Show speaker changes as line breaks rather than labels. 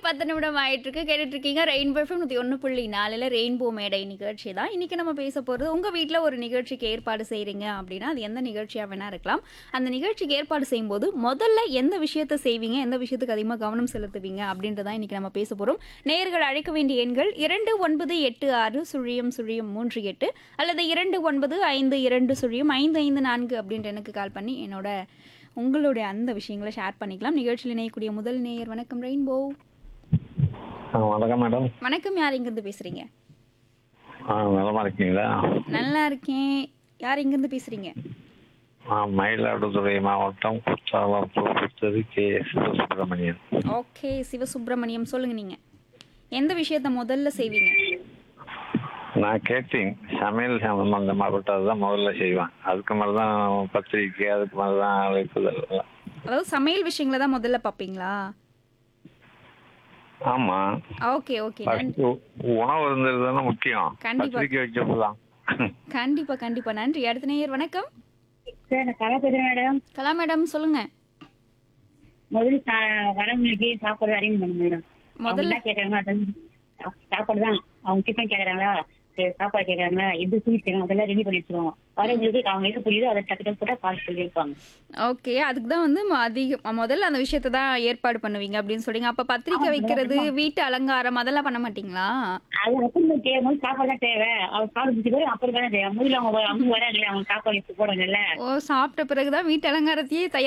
பத்து நிமிடம் ஆயிட்டு இருக்கு கேட்டுட்டு இருக்கீங்க ரெயின்போ எஃப்எம் நூற்றி ஒன்று புள்ளி நாலில் ரெயின்போ மேடை நிகழ்ச்சி தான் இன்னைக்கு நம்ம பேச போகிறது உங்கள் வீட்டில் ஒரு நிகழ்ச்சிக்கு ஏற்பாடு செய்கிறீங்க அப்படின்னா அது எந்த நிகழ்ச்சியாக வேணா இருக்கலாம் அந்த நிகழ்ச்சிக்கு ஏற்பாடு செய்யும்போது முதல்ல எந்த விஷயத்தை செய்வீங்க எந்த விஷயத்துக்கு அதிகமாக கவனம் செலுத்துவீங்க அப்படின்றதான் இன்னைக்கு நம்ம பேச போகிறோம் நேர்கள் அழைக்க வேண்டிய எண்கள் இரண்டு ஒன்பது எட்டு ஆறு சுழியம் சுழியம் மூன்று எட்டு அல்லது இரண்டு ஒன்பது ஐந்து இரண்டு சுழியம் ஐந்து ஐந்து நான்கு அப்படின்ற எனக்கு கால் பண்ணி என்னோட உங்களுடைய அந்த விஷயங்களை ஷேர் பண்ணிக்கலாம் நிகழ்ச்சியில் இணையக்கூடிய முதல் நேயர் வணக்கம் ரெயின்போ
ஆ, வணக்கம் மேடம்
வணக்கம் யார் இங்கிருந்து பேசுறீங்க
ஆ நலமா இருக்கீங்களா
நல்லா இருக்கேன் யார் இங்கிருந்து பேசுறீங்க
ஆ மயிலாடுதுறை மாவட்டம் குற்றாலம் புதுச்சேரி கே சுப்பிரமணியன்
ஓகே சிவசுப்பிரமணியம் சொல்லுங்க நீங்க எந்த விஷயத்த முதல்ல செய்வீங்க
நான் கேட்டரிங் சமையல் சம்பந்தமாகப்பட்டது தான் முதல்ல செய்வேன் அதுக்கு மாதிரி தான் பத்திரிக்கை அதுக்கு மாதிரி தான் அழைப்புதல் எல்லாம்.
அதாவது சமையல் விஷயங்களை தான் முதல்ல பார்ப்பீங்களா
ஆமா
ஓகே ஓகே
ஃபர்ஸ்ட் உணவு இருந்தது தானே முக்கியம்
கண்டிப்பா.
பத்திரிக்கை வைக்கிறது தான்
கண்டிப்பா கண்டிப்பா நன்றி அடுத்த நேயர் வணக்கம்
சார் நான் கலா பேசுறேன் மேடம்
கலா மேடம் சொல்லுங்க
முதல்ல சா- வரவங்களுக்கு சாப்பாடு அரேஞ்ச் பண்ணுங்க மேடம்
முதல்ல-
முதல்ல கேட்கறாங்க அது சாப்பாடு தான் அவங்க டிஃபன் கேட்கறாங்களா சரி, சாப்பாடு கேட்கறாங்களா எது ஸ்வீட் கேட்கறாங்க அதெல்லாம் ரெடி பண்ணி வச்சிருவோம் வரவங்களுக்கு அவங்க எது புரியுதோ அதை டக்கு டக்கு போட்டா கால் சொல்லியிருப்பாங்க
ஓகே அதுக்கு தான் வந்து ம- அதிக முதல்ல அந்த விஷயத்தை தான் ஏற்பாடு பண்ணுவீங்க அப்படின்னு சொல்றீங்க அப்ப பத்திரிக்கை வைக்கிறது வீட்டு அலங்காரம் அதெல்லாம் பண்ண மாட்டீங்களா
அது அப்புறம் தேவை சாப்பாடு தான் தேவை அவங்க சாப்பிட்டு முடிச்ச பிறகு அப்புறம் தானே தேவை முதல்ல அவங்க வ- அவங்க வராங்களே அவங்க சாப்பாடு எடுத்து போடுறாங்கல்ல
ஓ சாப்பிட்ட பிறகுதான் வீட்டு அலங்காரத்தையே தயார்